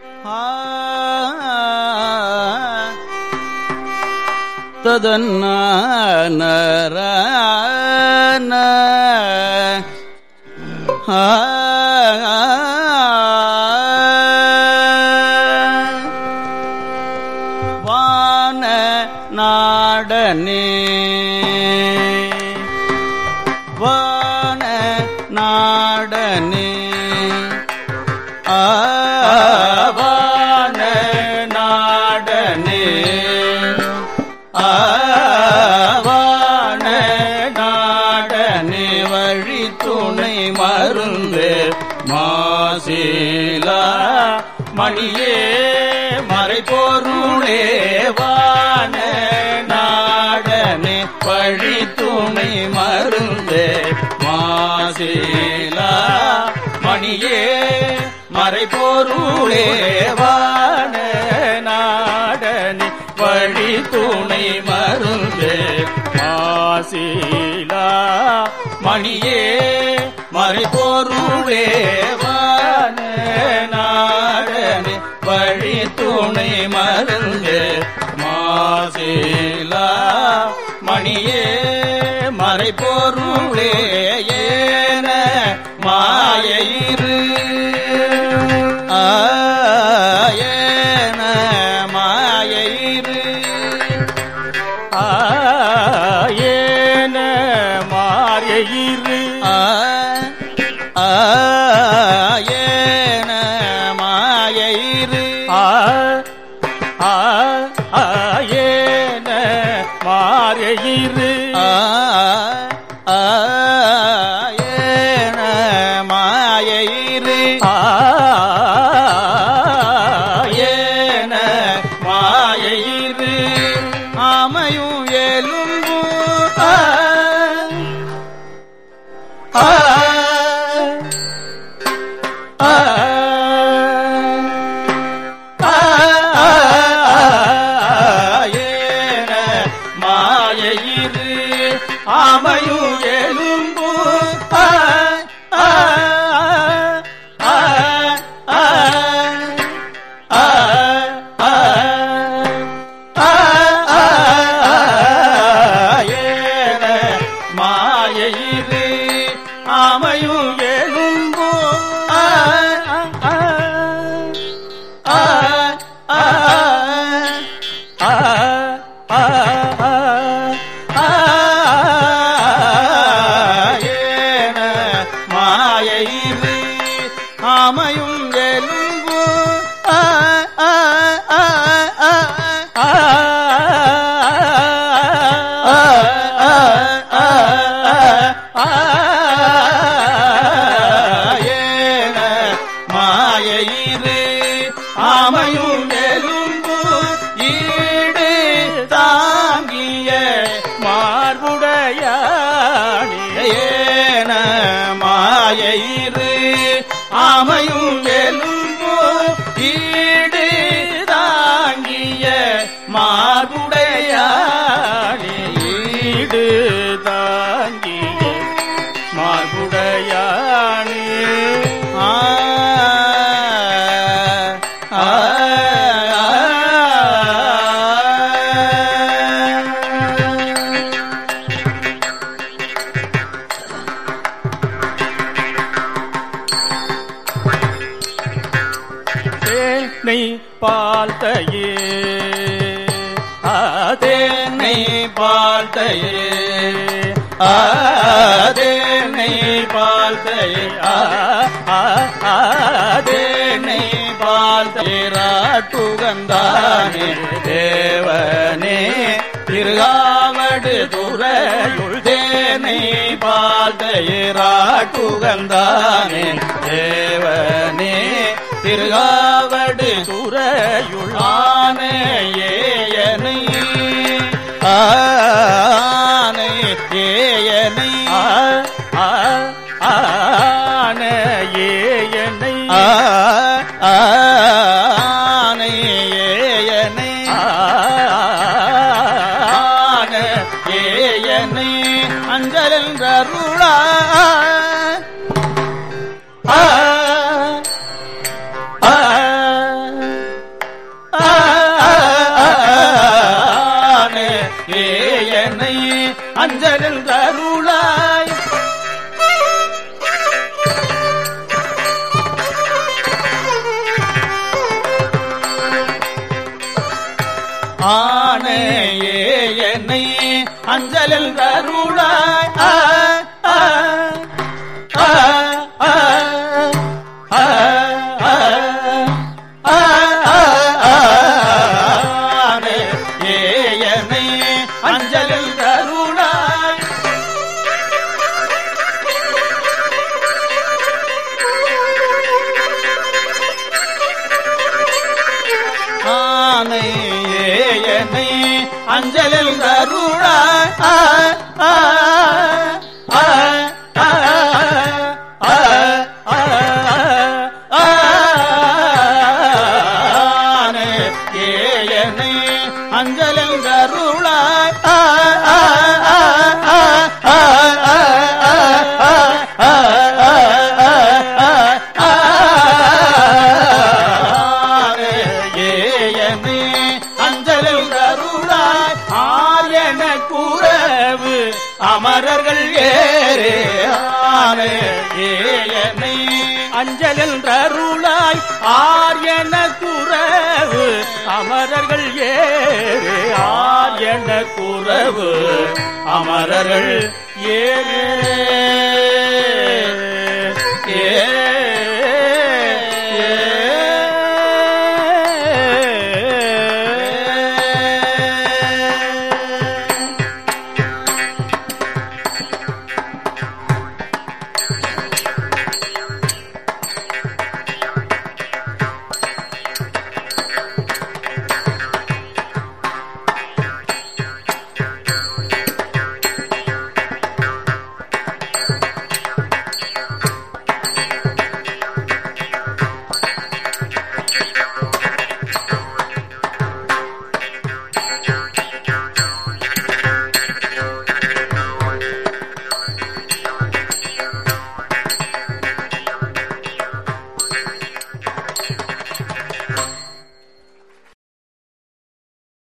ததன்ன நர வான நாடனே வான நாடனே ஆவான நாடனே ஆவான நாடனே வழி துணை மருந்து மாசிலா மணியே மறை பொருளே வான நாடனே வழி துணை மருந்து மாசிலா மணியே மறை பொருளே வான நாடனே வழி துணை மருந்து மாசிலா மணியே மறை பொருளே வான நாடனே வழி துணை மருந்து மாசிலா மணியே மறை பொருளே ஏன மாயிரு ஆயன மாயிரு ஆயேன மாரியயிரு ஆயன மாயிரு ஆ ஆ ஆயேன மாரியயிரு ஆயன மாயிரு ஆயேன மாயிரு ஆமையும் எலும்பு ஆ ஆயன மாயிரு ஆமையும் எலும்பு ஆ ஆ ஆ ஆ ஆ ஆ ஆயன மாயிரு ஆமையும் எலும்பு ஆ ஆ ஆ ஆ ஆயன மாயிரு ஆமையும் எலும்பு ஆ ஆ ஆ ஆ ஆயன மாயிரு ஆமையும் எலும்பு ஈடு தாங்கிய மார்புடையானே ஏன மாயிரு ஆமையும் எலும்பு ஈடு தாங்கிய மார்புடையானே ஈடு தாங்கிய மார்புடையானே ஆ ஆ தேனை பால் தையே அதே தேனை வாழ்த்தையே ஆதேனை வாழ்த்தையே ஆதேனை வாழ்த்தேராட்டுகந்தானே தேவனே திருகாவடு துறையுள் தேனை வாழ்த்தேராட்டுகந்தானே தேவனே திருகாவடு துறையுள் ஆனையேயனை ஆனை ஏயனை ஆன ஏயனை ஆனை ஏயனை ஆன ஏயனை அஞ்சலென்றருளா ஆ ஆ அஞ்சலில் தருளாய் ஆனையே என்னை அஞ்சலில் தருளாய் ஆ, ஆ, ஆ, ஆ, ஆ, ஆ, ஆ, ஆ, ஆனையே என்னை அஞ்சலில் தருளாய் ஆனையே என்னை அஞ்சலில் கருளாய் ஆ, ஆ, ஆ, ஆ, ஆ, ஆ, ஆ, ஆனையே என்னை அஞ்சலில் கருளாய் ஆ, ஆ, ஆ, ஆ, ஆ, ஆ, ஆ, ஆ, ஆ, ஏயனே அஞ்சலில் அருளாய் ஆயன குறவு அமரர்கள் ஏரே ஆனே ஏயனை அஞ்சலில் அருளாய் ஆரியன குறவு அமரர்கள் ஏறு ஆரியன குறவு அமரர்கள் ஏறு ஏ